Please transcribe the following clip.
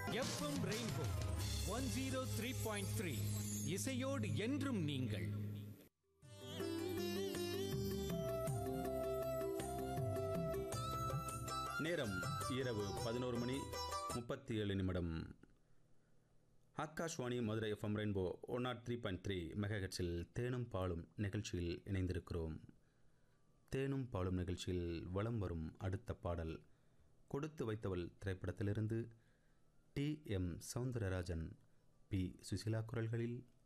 FM Rainbow one zero three point three இசையோடு என்றும் நீங்கள் நேரம் இரவு பதினோரு மணி முப்பத்தி ஏழு நிமிடம் Akashvani Madurai FM Rainbow one nought three point three மெகாஹெட்ஸில் தேனும் பாலும் நிகழ்ச்சியில் இணைந்திருக்கிறோம் தேனும் பாலும் நிகழ்ச்சியில் வலம் வரும் அடுத்த பாடல் கொடுத்து வைத்தவள் திரைப்படத்திலிருந்து T M Soundararajan P Susheela குரல்களில்